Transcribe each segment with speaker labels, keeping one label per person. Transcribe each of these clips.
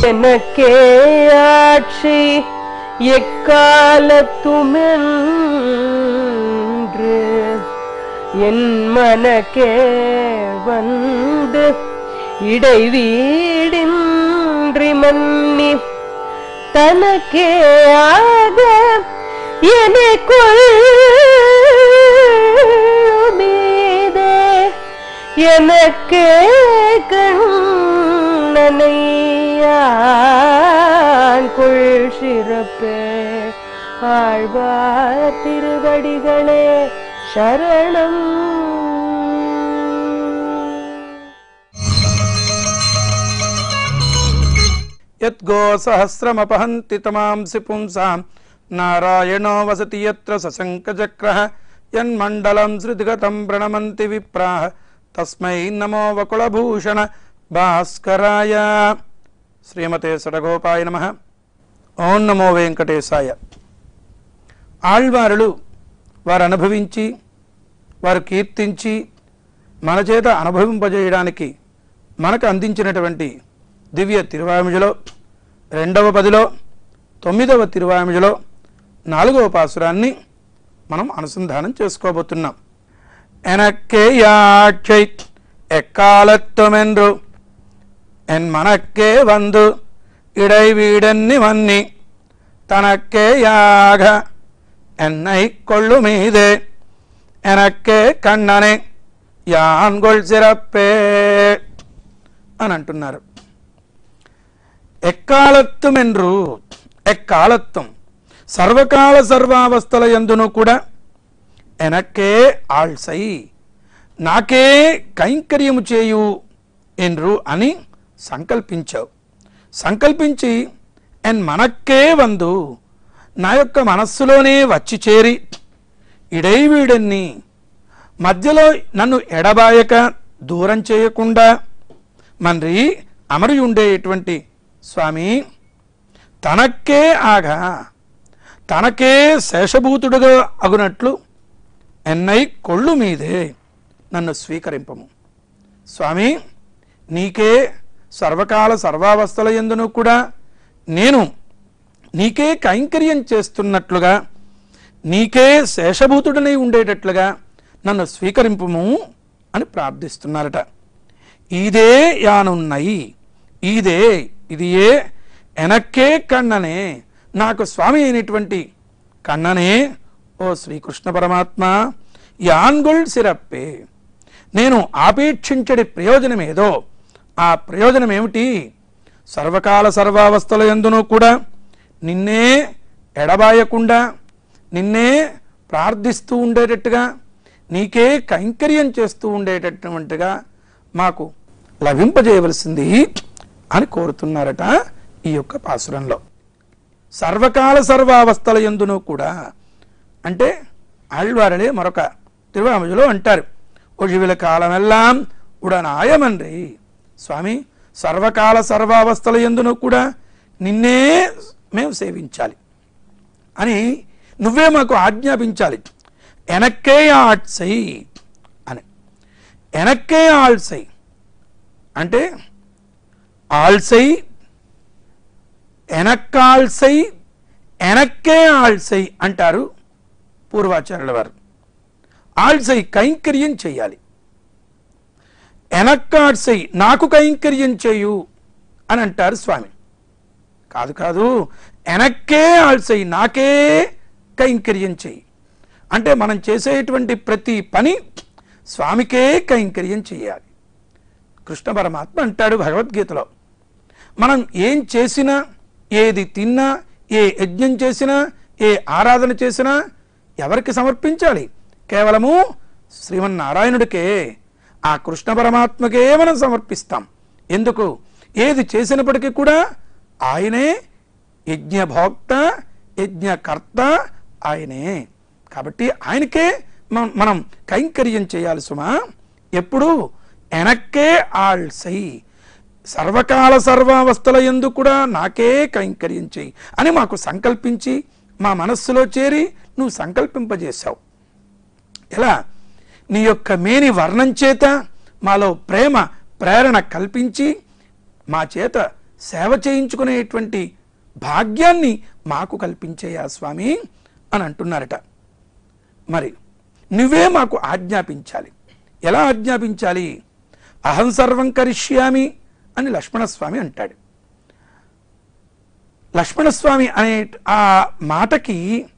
Speaker 1: எனக்கே ஆட்சி எக்காலத்துமென்று என் மனக்கே வந்து இடைவீடின்றி மன்னி தனக்கே ஆக எனக்குள் மீதே எனக்கே கண்ணனையான் கொள் சிறப்பே ஆழ்வார் திருவடிகளே சரணம்
Speaker 2: యద్గో సహస్రమపహంతి తమాంసి పుంసాం నారాయణో వసతి యత్ర సశంకచక్ర యన్మండలం సృతిగతం ప్రణమంతి విప్రాహ తస్మై నమో వకుళభూషణ భాస్కరాయ శ్రీమతే సడగోపాయ నమ ఓం నమో వెంకటేశాయ ఆళ్వారులు వారు అనుభవించి వారు కీర్తించి మన చేత అనుభవింపజేయడానికి మనకు అందించినటువంటి దివ్య తిరువామిజలో రెండవ పదిలో తొమ్మిదవ తిరువామిజలో నాలుగవ పాసురాన్ని మనం అనుసంధానం చేసుకోబోతున్నాం ఎనక్కే యాక్షై ఎక్కాలత్వమెందు ఎన్ మనక్కే వందు ఇడై వీడన్ని వన్ని తనక్కే యాగ ఎన్నై కొళ్ళు మీదే ఎనక్కే కన్ననే యాన్గొల్ సిరప్పే అని అంటున్నారు ఎక్కాలత్వమెండ్రు ఎక్కాలత్వం సర్వకాల సర్వావస్థల ఎందును కూడా ఎనక్కే ఆళ్సై నాకే కైంకర్యము చేయు ఎన్రు అని సంకల్పించావు సంకల్పించి ఎన్ మనక్కే వందు నా యొక్క మనస్సులోనే వచ్చి చేరి ఇడైవీడన్ని మధ్యలో నన్ను ఎడబాయక దూరం చేయకుండా మన్రి అమరి ఉండేటువంటి స్వామి తనకే ఆగా తనకే శేషభూతుడుగా అగునట్లు ఎన్నై కొళ్ళు మీదే నన్ను స్వీకరింపము స్వామి నీకే సర్వకాల సర్వావస్థల ఎందును కూడా నేను నీకే కైంకర్యం చేస్తున్నట్లుగా నీకే శేషభూతుడనై ఉండేటట్లుగా నన్ను స్వీకరింపుము అని ప్రార్థిస్తున్నారట ఇదే యానున్నయి ఇదే ఇది ఏ ఎనక్కే కన్ననే నాకు స్వామి అయినటువంటి కన్ననే ఓ శ్రీకృష్ణ పరమాత్మ యాన్గొల్ సిరప్పే నేను ఆపేక్షించడి ప్రయోజనం ఏదో ఆ ప్రయోజనం ఏమిటి సర్వకాల సర్వావస్థల ఎందునూ కూడా నిన్నే ఎడబాయకుండా నిన్నే ప్రార్థిస్తూ ఉండేటట్టుగా నీకే కైంకర్యం చేస్తూ ఉండేటటువంటిగా మాకు లభింపజేయవలసింది అని కోరుతున్నారట ఈ యొక్క పాసురంలో సర్వకాల సర్వావస్థల ఎందునూ కూడా అంటే ఆళ్వారలే మరొక తిరువాముజులో అంటారు ఒழிవిల కాలమెల్లాం ఉడనాయమన్రి స్వామి సర్వకాల సర్వావస్థల ఎందునూ కూడా నిన్నే మేము సేవించాలి అని నువ్వే మాకు ఆజ్ఞాపించాలి ఎనక్కే ఆట్సై అని ఎనక్కే ఆల్సై అంటే ఆల్సై ఎనక్కాల్సై ఎనక్కే ఆల్సై అంటారు పూర్వాచార్యుల వారు ఆల్సై కైంకర్యం చేయాలి ఎనక్కాడ్సై నాకు కైంకర్యం చేయు అని అంటారు స్వామి కాదు కాదు ఎనక్కే ఆల్సై నాకే కైంకర్యం చేయి అంటే మనం చేసేటువంటి ప్రతి పని స్వామికే కైంకర్యం చేయాలి కృష్ణ పరమాత్మ అంటాడు భగవద్గీతలో మనం ఏం చేసినా ఏది తిన్నా ఏ యజ్ఞం చేసినా ఏ ఆరాధన చేసినా ఎవరికి సమర్పించాలి కేవలము శ్రీమన్నారాయణుడికే ఆ కృష్ణ పరమాత్మకే మనం సమర్పిస్తాం ఎందుకు ఏది చేసినప్పటికీ కూడా ఆయనే యజ్ఞభోక్త యజ్ఞకర్త ఆయనే కాబట్టి ఆయనకే మనం మనం కైంకర్యం చేయాలి సుమా ఎప్పుడు ఎనక్కే ఆల్సై సర్వకాల సర్వావస్థల ఎందు కూడా నాకే కైంకర్యం చేయి అని మాకు సంకల్పించి మా మనస్సులో చేరి నువ్వు సంకల్పింపజేశావు ఎలా నీ యొక్క మేని వర్ణం చేత మాలో ప్రేమ ప్రేరణ కల్పించి మా చేత సేవ చేయించుకునేటువంటి భాగ్యాన్ని మాకు కల్పించేయా స్వామి అని అంటున్నారట మరి నువ్వే మాకు ఆజ్ఞాపించాలి ఎలా ఆజ్ఞాపించాలి అహం సర్వం కరిష్యామి అని లక్ష్మణస్వామి అంటాడు లక్ష్మణస్వామి అనే ఆ మాటకి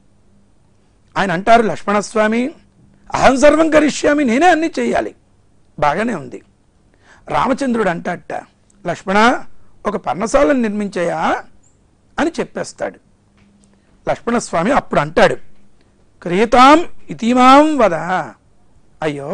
Speaker 2: ఆయన అంటారు లక్ష్మణస్వామి అహం సర్వం కరిష్యామి నేనే అన్ని చేయాలి బాగానే ఉంది రామచంద్రుడు అంటాట లక్ష్మణ ఒక పర్ణశాలను నిర్మించాయా అని చెప్పేస్తాడు లక్ష్మణస్వామి అప్పుడు అంటాడు క్రియతాం ఇతిమాం వద అయ్యో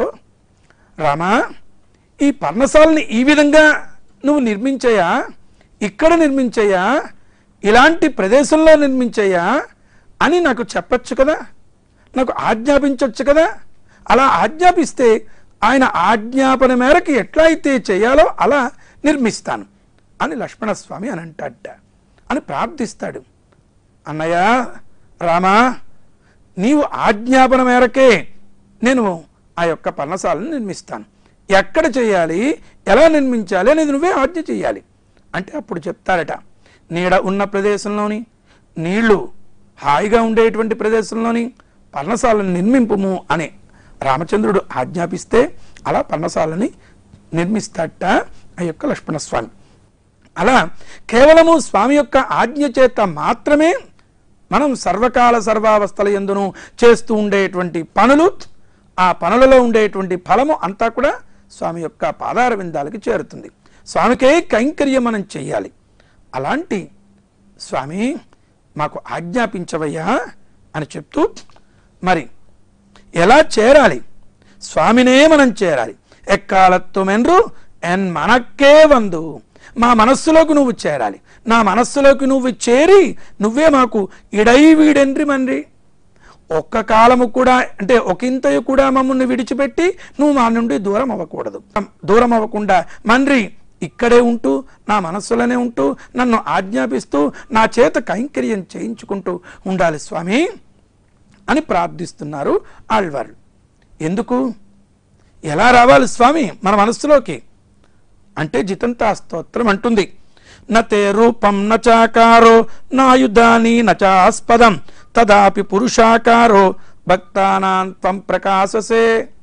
Speaker 2: రామా ఈ పర్ణశాలని ఈ విధంగా నువ్వు నిర్మించయా ఇక్కడ నిర్మించయ్యా ఇలాంటి ప్రదేశంలో నిర్మించయ్యా అని నాకు చెప్పొచ్చు కదా నాకు ఆజ్ఞాపించవచ్చు కదా అలా ఆజ్ఞాపిస్తే ఆయన ఆజ్ఞాపన మేరకు ఎట్లా అయితే చేయాలో అలా నిర్మిస్తాను అని లక్ష్మణస్వామి అని అంటాడ అని ప్రార్థిస్తాడు అన్నయ్య రామా నీవు ఆజ్ఞాపన మేరకే నేను ఆ యొక్క పర్ణశాలను నిర్మిస్తాను ఎక్కడ చేయాలి ఎలా నిర్మించాలి అనేది నువ్వే ఆజ్ఞ చేయాలి అంటే అప్పుడు చెప్తారట నీడ ఉన్న ప్రదేశంలోని నీళ్లు హాయిగా ఉండేటువంటి ప్రదేశంలోని పర్ణశాలను నిర్మింపుము అని రామచంద్రుడు ఆజ్ఞాపిస్తే అలా పర్ణశాలని నిర్మిస్తాట ఆ యొక్క లక్ష్మణస్వామి అలా కేవలము స్వామి యొక్క ఆజ్ఞ చేత మాత్రమే మనం సర్వకాల సర్వావస్థల ఎందును చేస్తూ ఉండేటువంటి పనులు ఆ పనులలో ఉండేటువంటి ఫలము అంతా కూడా స్వామి యొక్క పాదార విందాలకి చేరుతుంది స్వామికే కైంకర్యం మనం చెయ్యాలి అలాంటి స్వామి మాకు ఆజ్ఞాపించవయ్యా అని చెప్తూ మరి ఎలా చేరాలి స్వామినే మనం చేరాలి ఎక్కాలత్తుమెన్రు ఎన్ మనక్కే వందు మా మనస్సులోకి నువ్వు చేరాలి నా మనస్సులోకి నువ్వు చేరి నువ్వే మాకు ఇడై వీడెండ్రి మండ్రి ఒక్క కాలము కూడా అంటే ఒకంతయు కూడా మమ్మల్ని విడిచిపెట్టి నువ్వు మా నుండి దూరం అవ్వకూడదు దూరం అవ్వకుండా మండ్రి ఇక్కడే ఉంటూ నా మనస్సులోనే ఉంటూ నన్ను ఆజ్ఞాపిస్తూ నా చేత కైంకర్యం చేయించుకుంటూ ఉండాలి స్వామి అని ప్రార్థిస్తున్నారు ఆళ్వారు ఎందుకు ఎలా రావాలి స్వామి మన మనస్సులోకి అంటే జితంతా స్తోత్రం అంటుంది నతే రూపం నచాకారో నాయుధాని నచాస్పదం తదాపి పురుషాకారో భక్తానాం త్వం ప్రకాశసే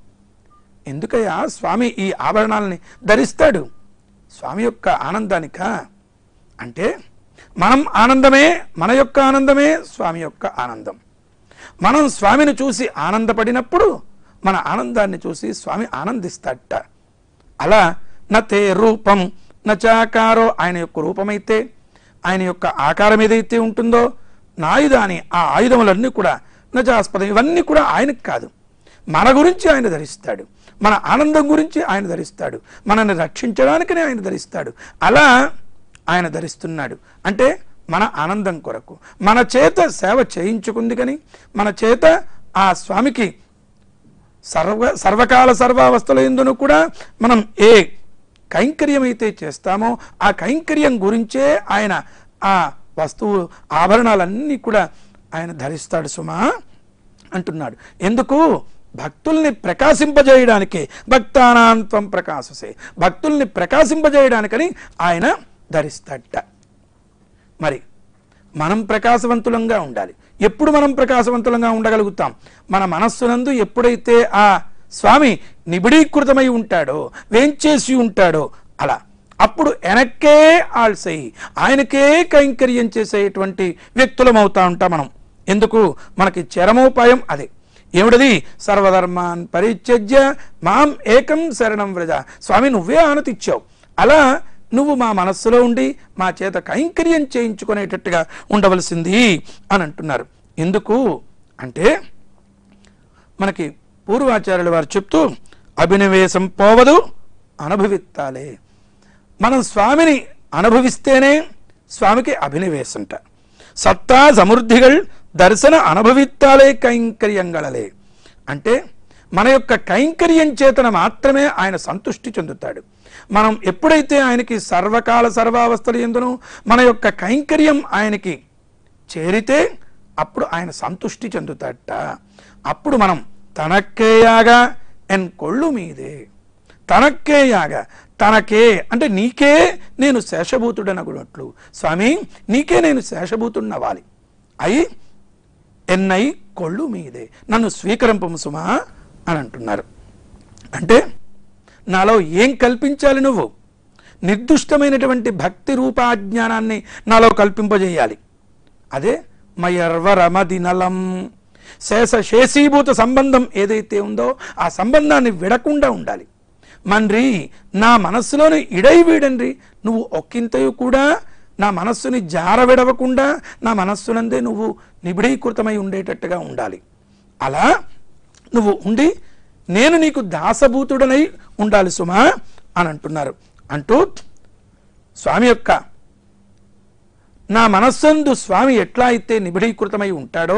Speaker 2: ఎందుకయ్యా స్వామి ఈ ఆభరణాలని ధరిస్తాడు స్వామి యొక్క ఆనందానిక అంటే మనం ఆనందమే మన యొక్క ఆనందమే స్వామి యొక్క ఆనందం మనం స్వామిని చూసి ఆనందపడినప్పుడు మన ఆనందాన్ని చూసి స్వామి ఆనందిస్తాడట అలా నతే రూపం నచాకారో ఆయన యొక్క రూపమైతే ఆయన యొక్క ఆకారం ఏదైతే ఉంటుందో నా ఆయుధాన్ని ఆ ఆయుధములన్నీ కూడా నచాస్పదం ఇవన్నీ కూడా ఆయనకు కాదు మన గురించి ఆయన ధరిస్తాడు మన ఆనందం గురించి ఆయన ధరిస్తాడు మనల్ని రక్షించడానికనే ఆయన ధరిస్తాడు అలా ఆయన ధరిస్తున్నాడు అంటే మన ఆనందం కొరకు మన చేత సేవ చేయించుకుంది కానీ మన చేత ఆ స్వామికి సర్వ సర్వకాల సర్వావస్థల ఎందును కూడా మనం ఏ కైంకర్యం అయితే చేస్తామో ఆ కైంకర్యం గురించే ఆయన ఆ వస్తువు ఆభరణాలన్నీ కూడా ఆయన ధరిస్తాడు సుమా అంటున్నాడు ఎందుకు భక్తుల్ని ప్రకాశింపజేయడానికే భక్తానాంత్వం ప్రకాశసే భక్తుల్ని ప్రకాశింపజేయడానికని ఆయన ధరిస్తాడట మరి మనం ప్రకాశవంతులంగా ఉండాలి ఎప్పుడు మనం ప్రకాశవంతులంగా ఉండగలుగుతాం మన మనస్సునందు ఎప్పుడైతే ఆ స్వామి నిబిడీకృతమై ఉంటాడో వేంచేసి ఉంటాడో అలా అప్పుడు వెనక్కే ఆల్సై ఆయనకే కైంకర్యం చేసేటువంటి వ్యక్తులమవుతా ఉంటాం మనం ఎందుకు మనకి చరమోపాయం అదే ఏమిటది సర్వధర్మాన్ పరిత్యజ్య మాం ఏకం శరణం వ్రజ స్వామి నువ్వే ఆనతిచ్చావు అలా నువ్వు మా మనస్సులో ఉండి మా చేత కైంకర్యం చేయించుకునేటట్టుగా ఉండవలసింది అని అంటున్నారు ఎందుకు అంటే మనకి పూర్వాచార్యుల వారు చెప్తూ అభినవేశం పోవదు అనుభవిత్తాలే మనం స్వామిని అనుభవిస్తేనే స్వామికి అభినవేశంట సత్తా సమృద్ధిகள் దర్శన అనుభవిత్తాలే కైంకర్యంగళలే అంటే మన యొక్క కైంకర్యం చేతన మాత్రమే ఆయన సంతుష్టి చెందుతాడు మనం ఎప్పుడైతే ఆయనకి సర్వకాల సర్వావస్థలు ఎందును మన యొక్క కైంకర్యం ఆయనకి చేరితే అప్పుడు ఆయన సంతుష్టి చెందుతాడట అప్పుడు మనం తనక్కేయాగా ఎన్ కొళ్ళు మీదే తనక్కేయాగా తనకే అంటే నీకే నేను శేషభూతుడనగునట్లు స్వామి నీకే నేను శేషభూతుడినవ్వాలి అయి ఎన్నై కొళ్ళు మీదే నన్ను స్వీకరింపము సుమా అని అంటున్నారు అంటే నాలో ఏం కల్పించాలి నువ్వు నిర్దుష్టమైనటువంటి భక్తి రూపాజ్ఞానాన్ని నాలో కల్పింపజేయాలి అదే మయర్వరమది నలం శేష శేషీభూత సంబంధం ఏదైతే ఉందో ఆ సంబంధాన్ని విడకుండా ఉండాలి మన్రి నా మనస్సులోని ఇడై వీడండి నువ్వు ఒక్కింతయు కూడా నా మనస్సుని జారవిడవకుండా నా మనస్సునందే నువ్వు నిబిడీకృతమై ఉండేటట్టుగా ఉండాలి అలా నువ్వు ఉండి నేను నీకు దాసభూతుడనై ఉండాలి సుమా అని అంటున్నారు అంటూ స్వామి యొక్క నా మనస్సందు స్వామి ఎట్లా అయితే నిబిడీకృతమై ఉంటాడో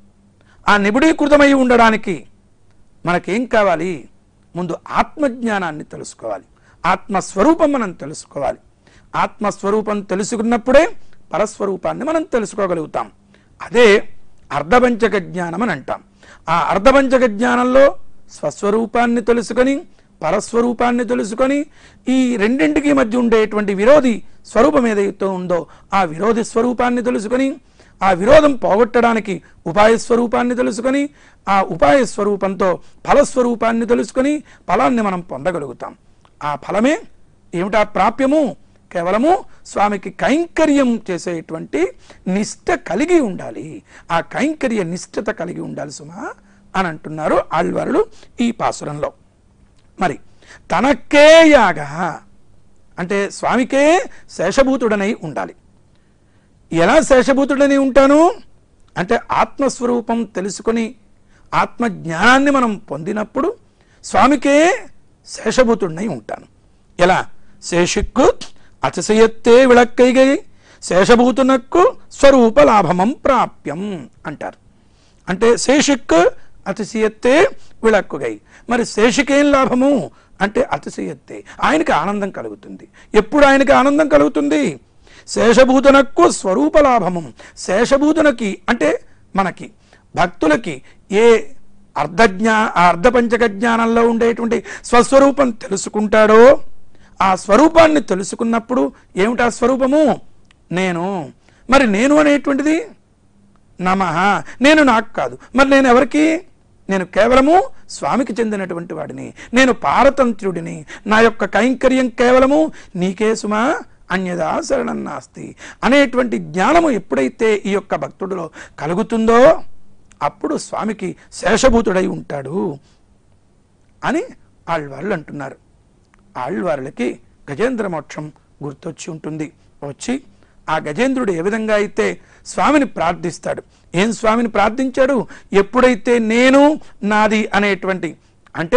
Speaker 2: ఆ నిబిడీకృతమై ఉండడానికి మనకేం కావాలి ముందు ఆత్మజ్ఞానాన్ని తెలుసుకోవాలి ఆత్మస్వరూపం మనం తెలుసుకోవాలి ఆత్మస్వరూపం తెలుసుకున్నప్పుడే పరస్వరూపాన్ని మనం తెలుసుకోగలుగుతాం అదే అర్ధపంచక జ్ఞానం అని అంటాం ఆ అర్ధపంచక జ్ఞానంలో స్వస్వరూపాన్ని తెలుసుకొని పరస్వరూపాన్ని తెలుసుకొని ఈ రెండింటికి మధ్య ఉండేటువంటి విరోధి స్వరూపం ఏదైతే ఉందో ఆ విరోధి స్వరూపాన్ని తెలుసుకొని ఆ విరోధం పోగొట్టడానికి ఉపాయ స్వరూపాన్ని తెలుసుకొని ఆ ఉపాయ స్వరూపంతో ఫలస్వరూపాన్ని తెలుసుకొని ఫలాన్ని మనం పొందగలుగుతాం ఆ ఫలమే ఏమిటా ప్రాప్యము కేవలము స్వామికి కైంకర్యం చేసేటువంటి నిష్ట కలిగి ఉండాలి ఆ కైంకర్య నిష్ఠత కలిగి ఉండాలి సుమా అని అంటున్నారు ఆళ్వారులు ఈ పాసురంలో మరి తనకే యాగ అంటే స్వామికే శేషభూతుడనై ఉండాలి ఎలా శేషభూతుడని ఉంటాను అంటే ఆత్మస్వరూపం తెలుసుకొని ఆత్మజ్ఞానాన్ని మనం పొందినప్పుడు స్వామికే శేషభూతుడినై ఉంటాను ఎలా శేషిక్కు అతిశయత్తే విளக்கைగై శేషభూతునక్కు స్వరూప లాభమం ప్రాప్యం అంటారు అంటే శేషిక్ అతిశయత్తే విళక్కుగై మరి శేషికేం లాభము అంటే అతిశయత్తే ఆయనకి ఆనందం కలుగుతుంది ఎప్పుడు ఆయనకి ఆనందం కలుగుతుంది శేషభూతనకు స్వరూప లాభము శేషభూతనకి అంటే మనకి భక్తులకి ఏ అర్ధజ్ఞా ఆ అర్ధపంచక జ్ఞానంలో ఉండేటువంటి స్వస్వరూపం తెలుసుకుంటాడో ఆ స్వరూపాన్ని తెలుసుకున్నప్పుడు ఏమిటా స్వరూపము నేను మరి నేను అనేటువంటిది నమ నేను నాకు కాదు మరి నేను ఎవరికి నేను కేవలము స్వామికి చెందినటువంటి వాడిని నేను పారతంత్రుడిని నా యొక్క కైంకర్యం కేవలము నీకే సుమా అన్యదా శరణం నాస్తి అనేటువంటి జ్ఞానము ఎప్పుడైతే ఈ యొక్క భక్తుడిలో కలుగుతుందో అప్పుడు స్వామికి శేషభూతుడై ఉంటాడు అని ఆళ్వార్లు అంటున్నారు ఆళ్వార్లకి గజేంద్ర మోక్షం గుర్తొచ్చి ఉంటుంది వచ్చి ఆ గజేంద్రుడు ఏ విధంగా అయితే స్వామిని ప్రార్థిస్తాడు ఏం స్వామిని ప్రార్థించాడు ఎప్పుడైతే నేను నాది అనేటువంటి అంటే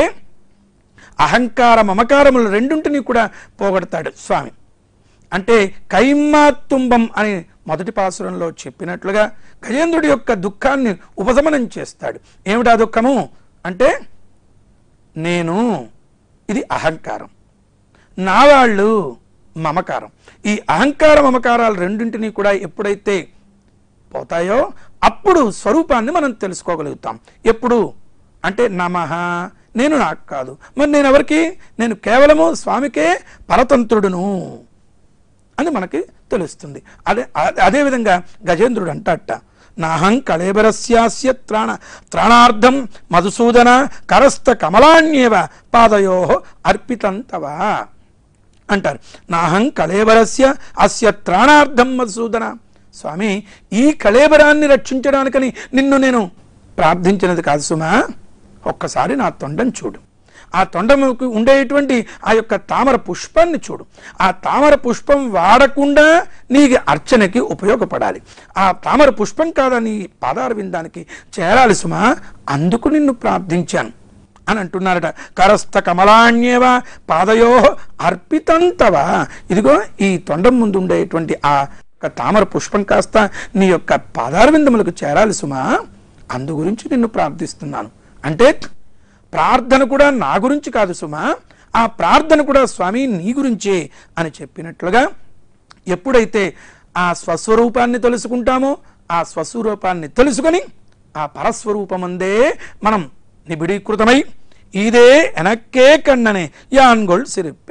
Speaker 2: అహంకార మమకారములు రెండింటినీ కూడా పోగొడతాడు స్వామి అంటే కైమాత్తుంబం అని మొదటి పాసురంలో చెప్పినట్లుగా గజేంద్రుడి యొక్క దుఃఖాన్ని ఉపశమనం చేస్తాడు ఏమిటా దుఃఖము అంటే నేను ఇది అహంకారం నా వాళ్ళు మమకారం ఈ అహంకార మమకారాలు రెండింటినీ కూడా ఎప్పుడైతే పోతాయో అప్పుడు స్వరూపాన్ని మనం తెలుసుకోగలుగుతాం ఎప్పుడు అంటే నమః నేను నాకు కాదు మరి నేను ఎవరికి నేను కేవలము స్వామికే పరతంత్రుడును అని మనకి తెలుస్తుంది అదే అ- అదేవిధంగా గజేంద్రుడు అంటట నాహం కళేబరస్యాస్య త్రాణ త్రాణార్థం మధుసూదన కరస్థ కమలాన్యేవ పాదయో అర్పితంతవా అంటారు నాహం కళేబరస్య అస్య త్రాణార్థం మధుసూదన స్వామి ఈ కళేబరాన్ని రక్షించడానికని నిన్ను నేను ప్రార్థించినది కాదు సుమా ఒక్కసారి నా తొండం చూడు ఆ తొండముకు ఉండేటువంటి ఆ యొక్క తామర పుష్పాన్ని చూడు ఆ తామర పుష్పం వాడకుండా నీకు అర్చనకి ఉపయోగపడాలి ఆ తామర పుష్పం కాదా నీ పాదార విందానికి చేరాలి సుమా అందుకు నిన్ను ప్రార్థించాను అని అంటున్నారట కరస్థ కమలాన్యేవ పాదయో అర్పితంతవా ఇదిగో ఈ తొండం ముందు ఉండేటువంటి ఆ యొక్క తామర పుష్పం కాస్త నీ యొక్క పాదారవిందములకు చేరాలి సుమా అందు గురించి నిన్ను ప్రార్థిస్తున్నాను అంటే ప్రార్థన కూడా నా గురించి కాదు సుమా ఆ ప్రార్థన కూడా స్వామి నీ గురించే అని చెప్పినట్లుగా ఎప్పుడైతే ఆ స్వస్వరూపాన్ని తెలుసుకుంటామో ఆ స్వస్వరూపాన్ని తెలుసుకొని ఆ పరస్వరూపమందే మనం నిబిడీకృతమై ఇదే ఎనక్కే కన్ననే యాన్గొల్ సిరిప్పే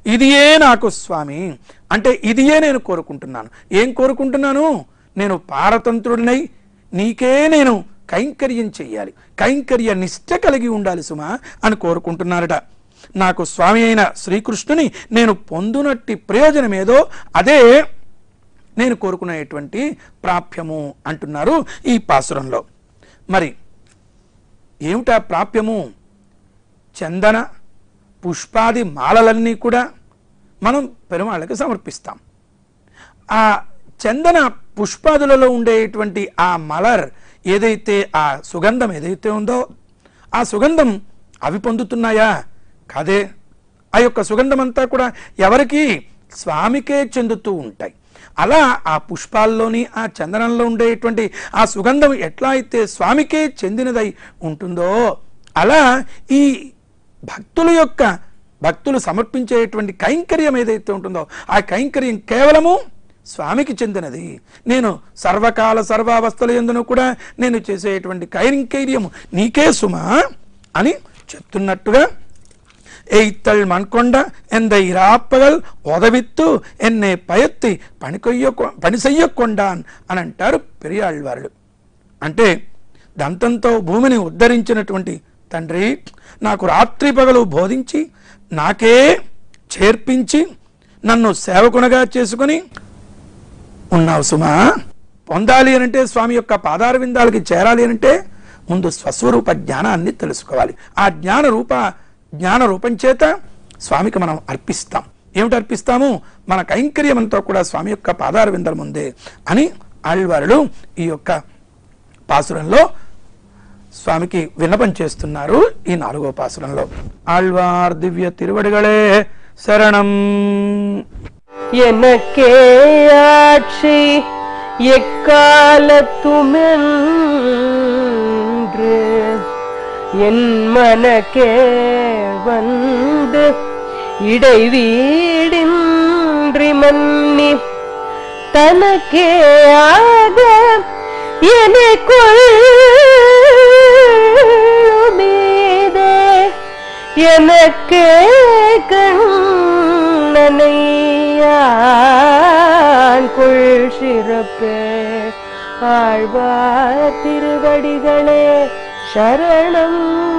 Speaker 2: ఇదియే నాకు స్వామి అంటే ఇదియే నేను కోరుకుంటున్నాను ఏం కోరుకుంటున్నాను నేను పారతంత్రుడినై నీకే నేను కైంకర్యం చెయ్యాలి కైంకర్య నిష్ట కలిగి ఉండాలి సుమా అని కోరుకుంటున్నారట నాకు స్వామి అయిన శ్రీకృష్ణుని నేను పొందునట్టి ప్రయోజనం ఏదో అదే నేను కోరుకునేటువంటి ప్రాప్యము అంటున్నారు ఈ పాసురంలో మరి ఏమిటా ప్రాప్యము చందన పుష్పాది మాలలన్నీ కూడా మనం పెరుమాళ్ళకి సమర్పిస్తాం ఆ చందన పుష్పాదులలో ఉండేటువంటి ఆ మలర్ ఏదైతే ఆ సుగంధం ఏదైతే ఉందో ఆ సుగంధం అవి పొందుతున్నాయా కాదే ఆ యొక్క సుగంధం అంతా కూడా ఎవరికి స్వామికే చెందుతూ ఉంటాయి అలా ఆ పుష్పాల్లోని ఆ చందనంలో ఉండేటువంటి ఆ సుగంధం ఎట్లా అయితే స్వామికే చెందినదై ఉంటుందో అలా ఈ భక్తుల యొక్క భక్తులు సమర్పించేటువంటి కైంకర్యం ఏదైతే ఉంటుందో ఆ కైంకర్యం కేవలము స్వామికి చెందినది నేను సర్వకాల సర్వావస్థల ఎందును కూడా నేను చేసేటువంటి కైంకర్యము నీకే సుమా అని చెప్తున్నట్టుగా ఎయిత్తల్ మన్కొండ ఎంద ఇరాప్పగల్ ఒదవిత్తు ఎన్నే పయత్తి పనికొయ్య పని చెయ్యకొండాన్ అని అంటారు పెరియాళ్ళవారులు అంటే దంతంతో భూమిని ఉద్ధరించినటువంటి తండ్రి నాకు రాత్రి పగలు బోధించి నాకే చేర్పించి నన్ను సేవకునగా చేసుకుని ఉన్నావు సుమా పొందాలి అనంటే స్వామి యొక్క పాదార విందాలకి చేరాలి అనంటే ముందు స్వస్వరూప జ్ఞానాన్ని తెలుసుకోవాలి ఆ జ్ఞాన రూప జ్ఞాన రూపం చేత స్వామికి మనం అర్పిస్తాం ఏమిటి అర్పిస్తాము మన కైంకర్యం అంతా కూడా స్వామి యొక్క పాదార విందల ముందే అని ఆళ్వారులు ఈ యొక్క పాసురంలో స్వామికి విన్నపం చేస్తున్నారు ఈ నాలుగో పాసురంలో ఆళ్వార్ దివ్య తిరువడిగళే శరణం
Speaker 1: எனக்கே ஆட்சி எக்காலத்துமென்று என் மனக்கே வந்து இடைவீடின்றி மன்னி தனக்கே ஆக எனக்குள்ளே எனக்கே கண்ணனையான் கொள் சிறப்பே ஆழ்வார் திருவடிகளே சரணம்